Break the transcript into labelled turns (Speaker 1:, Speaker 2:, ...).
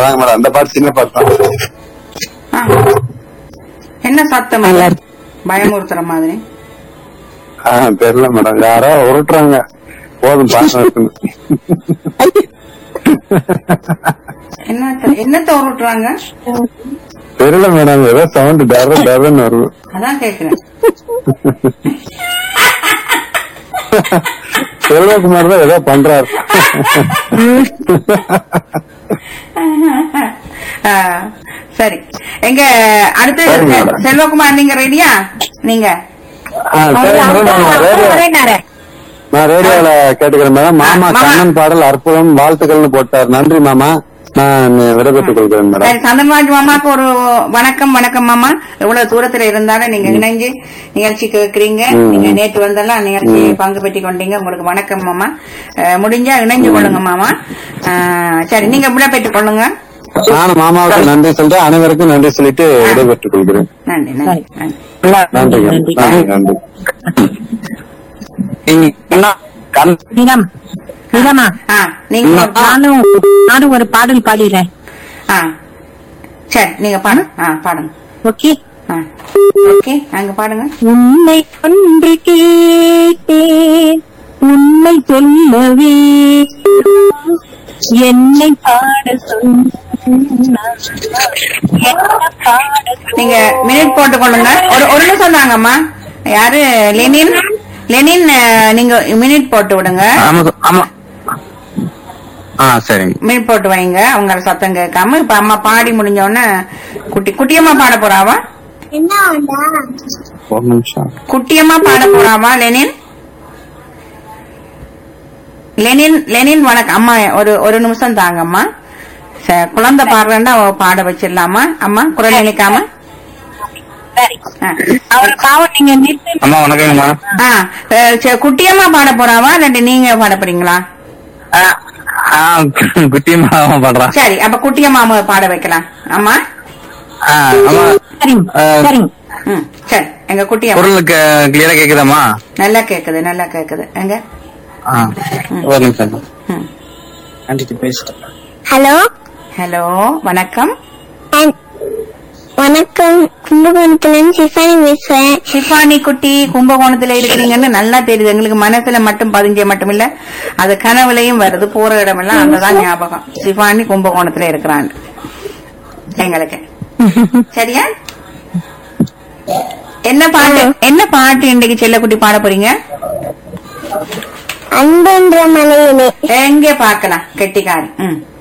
Speaker 1: தாங்க மேடம் அந்த பாட்டு சின்ன பாட்டு தான்
Speaker 2: ஆ. என்ன சத்தம்
Speaker 3: நல்லா இருக்கு.
Speaker 2: பயமுறுத்துற மாதிரி
Speaker 1: ஆ, தெரியல மேடம் யாரோ உருட்டுறாங்க போதும் பாட்டு
Speaker 2: என்னத்த என்னத்த உருட்டுறாங்க
Speaker 1: தெரியல மேடம் ஏதோ சவுண்ட் டர டரன்னு வருது
Speaker 2: அதான் கேக்குறேன்
Speaker 1: செல்வகுமார் தான் ஏதோ பண்றாரு
Speaker 2: ஆ, சரி எங்க அடுத்து
Speaker 1: சரி, மேடம்.
Speaker 2: செல்வகுமார் நீங்க ரெடியா நீங்க
Speaker 1: ஆ, சரி மேடம் நான் ரேடியோ
Speaker 3: வரேனாரே.
Speaker 1: நான் ரேடியோல கேட்டுக்கிறேன் மேடம் மாமா
Speaker 2: மாமா.
Speaker 1: கண்ணன் பாடல் அற்புதம் வாழ்த்துக்கள்னு போட்டார் நன்றி மாமா நான் விடைபெற்றுக் கொள்கிறேன் மேடம்
Speaker 2: சரி சந்திரராஜ் மாமாக்கு ஒரு வணக்கம் வணக்கம் மாமா எவ்வளவு தூரத்துல இருந்தாலும் நீங்க இணைஞ்சு நிகழ்ச்சி கேக்குறீங்க
Speaker 1: ம்.
Speaker 2: நீங்க நேற்று வந்தெல்லாம் நிகழ்ச்சி பங்கு பெற்றி கொண்டீங்க உங்களுக்கு வணக்கம் மாமா அஹ், முடிஞ்சா இணைஞ்சு கொள்ளுங்க மாமா அஹ், சரி நீங்க விட பெற்றுக் கொள்ளுங்க
Speaker 1: நானும் மாமாவுக்கு நன்றி சொல்றேன் அனைவருக்கும் நன்றி சொல்லிட்டு விடைபெற்றுக் கொள்கிறேன்
Speaker 2: நன்றி நன்றி நன்றி
Speaker 1: நன்றிங்க
Speaker 3: நன்றி.
Speaker 1: நன்றி நன்றி
Speaker 3: நீலம் நீலமா
Speaker 2: ஆ நீங்க
Speaker 3: நானும் நானும் ஒரு பாடல் பாடிடுறேன்
Speaker 2: ஆ சரி நீங்க பாடுங்க ஆ பாடுங்க
Speaker 3: ஓகே
Speaker 2: ஆ ஓகே அங்க பாடுங்க
Speaker 3: உன்னை கொன்று கேட்டேன் உன்னை சொல்லவே என்னை பாட சொன்னார். என்ன பாட
Speaker 2: நீங்க மினிட் போட்டு கொள்ளுங்க ஒரு ஒரு நிமிஷம் தாங்கம்மா யாரு லெனின் லெனின் அஹ், நீங்க மினிட் போட்டு விடுங்க
Speaker 1: ஆமா ஆமா ஆ சரிங்க
Speaker 2: மினிட் போட்டு வைங்க அவங்க சத்தம் கேட்காம இப்ப அம்மா பாடி முடிஞ்ச உடனே குட்டி குட்டியம்மா பாட போறாவா
Speaker 1: ஒரு நிமிஷம்
Speaker 2: குட்டியம்மா பாட போறாவா லெனின் லெனின் லெனின் வணக்கம் அம்மா ஒரு ஒரு நிமிஷம் தாங்கம்மா ச- குழந்தை பாடுறேன்னா அவ பாட வச்சிடலாமா அம்மா குரல் நினைக்காம
Speaker 3: சரி
Speaker 2: ஆ.
Speaker 3: அவர் பாவம் நீங்க நிறுத்தி
Speaker 1: அம்மா வணக்கங்கம்மா
Speaker 2: ஆ, அஹ், சரி, குட்டியம்மா பாட போறாவா இல்லாட்டி நீங்க பாட போறீங்களா
Speaker 1: குட்டியம்மா பண்றான்
Speaker 2: சரி அப்ப குட்டியம்மா பாட வைக்கலாம் அம்மா
Speaker 1: அம்மா
Speaker 3: சரிங்க
Speaker 1: ஆ.
Speaker 3: சரிங்க
Speaker 2: ம் சரி எங்க குட்டியம்மா
Speaker 1: குரலுக்கு கிளியரா கேக்குதாம்மா
Speaker 2: நல்லா கேக்குது நல்லா கேக்குது எங்க
Speaker 1: ஒரு நிமிஷம்
Speaker 2: ம்.
Speaker 1: ஆண்டிட்டு பேசிட்டேன்
Speaker 4: ஹலோ
Speaker 2: ஹலோ வணக்கம்
Speaker 4: வணக்கம் கும்பகோணத்துல இருந்து சிஃபானி பேசுறேன்
Speaker 2: ஷிஃபானி குட்டி கும்பகோணத்துல இருக்கிறீங்கன்னு நல்லா தெரியுது எங்களுக்கு மனசுல மட்டும் பதிஞ்ச மட்டும் இல்ல அது கனவுலையும் வருது போற இடமெல்லாம் அங்கதான் ஞாபகம் ஷிஃபானி கும்பகோணத்துல இருக்கிறான் எங்களுக்கு சரியா என்ன பாட்டு என்ன பாட்டு இன்னைக்கு செல்லக்குட்டி பாட போறீங்க
Speaker 4: அன்பென்ற மலையிலே
Speaker 2: எங்க பாக்கலாம் கெட்டிக்காரி ம்